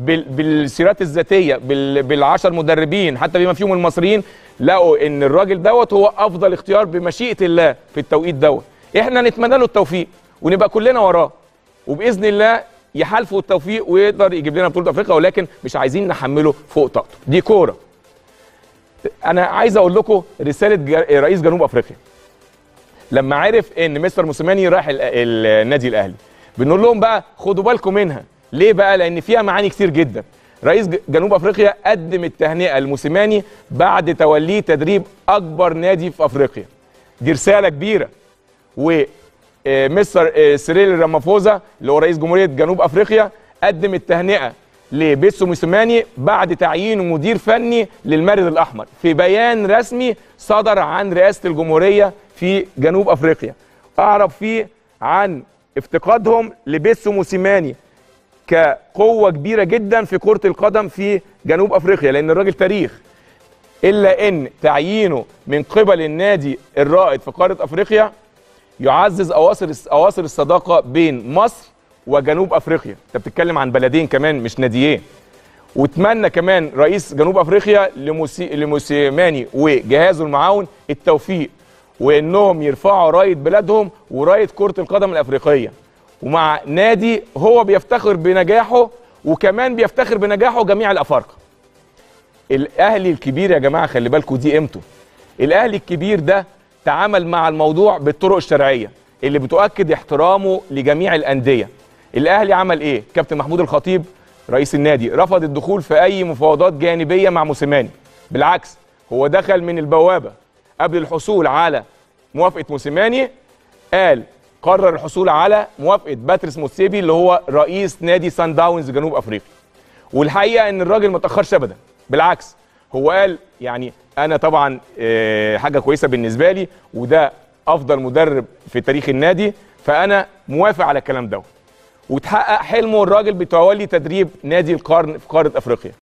بال- بالسيرات الذاتيه بال- بالعشر مدربين حتى بما فيهم المصريين لقوا ان الراجل دوت هو افضل اختيار بمشيئه الله في التوقيت دوت احنا نتمنى له التوفيق ونبقى كلنا وراه وباذن الله يحالفوا التوفيق ويقدر يجيب لنا بطوله افريقيا ولكن مش عايزين نحمله فوق طاقته دي كوره انا عايز اقول لكم رساله جا- رئيس جنوب افريقيا لما عرف ان مستر موسيماني راح ال- ال- النادي الاهلي بنقول لهم بقى خدوا بالكم منها ليه بقى لان فيها معاني كتير جدا رئيس ج- جنوب افريقيا قدم التهنئه لموسيماني بعد توليه تدريب اكبر نادي في افريقيا دي رساله كبيره ومستر سيريل رامافوزا اللي هو رئيس جمهوريه جنوب افريقيا قدم التهنئه لبيتسو موسيماني بعد تعيينه مدير فني للمارد الاحمر في بيان رسمي صدر عن رئاسه الجمهوريه في جنوب افريقيا اعرف فيه عن افتقادهم لبيتسو موسيماني كقوه كبيره جدا في كره القدم في جنوب افريقيا لان الراجل تاريخ الا ان تعيينه من قبل النادي الرائد في قاره افريقيا يعزز اواصر اواصر الصداقه بين مصر وجنوب افريقيا انت بتتكلم عن بلدين كمان مش ناديين واتمنى كمان رئيس جنوب افريقيا لموسي... لموسيماني وجهازه المعاون التوفيق وانهم يرفعوا رايه بلادهم ورايه كره القدم الافريقيه ومع نادي هو بيفتخر بنجاحه وكمان بيفتخر بنجاحه جميع الافارقه الاهلي الكبير يا جماعه خلي بالكم دي قيمته الاهلي الكبير ده تعامل مع الموضوع بالطرق الشرعيه اللي بتؤكد احترامه لجميع الانديه الاهلي عمل ايه كابتن محمود الخطيب رئيس النادي رفض الدخول في اي مفاوضات جانبيه مع موسيماني بالعكس هو دخل من البوابه قبل الحصول على موافقه موسيماني قال قرر الحصول على موافقه باتريس موتسيبي اللي هو رئيس نادي سان داونز جنوب افريقيا والحقيقه ان الراجل ما تاخرش ابدا بالعكس هو قال يعني انا طبعا آه، حاجه كويسه بالنسبه لي وده افضل مدرب في تاريخ النادي فانا موافق على الكلام ده وتحقق حلمه الراجل بتولي تدريب نادي القرن في قاره افريقيا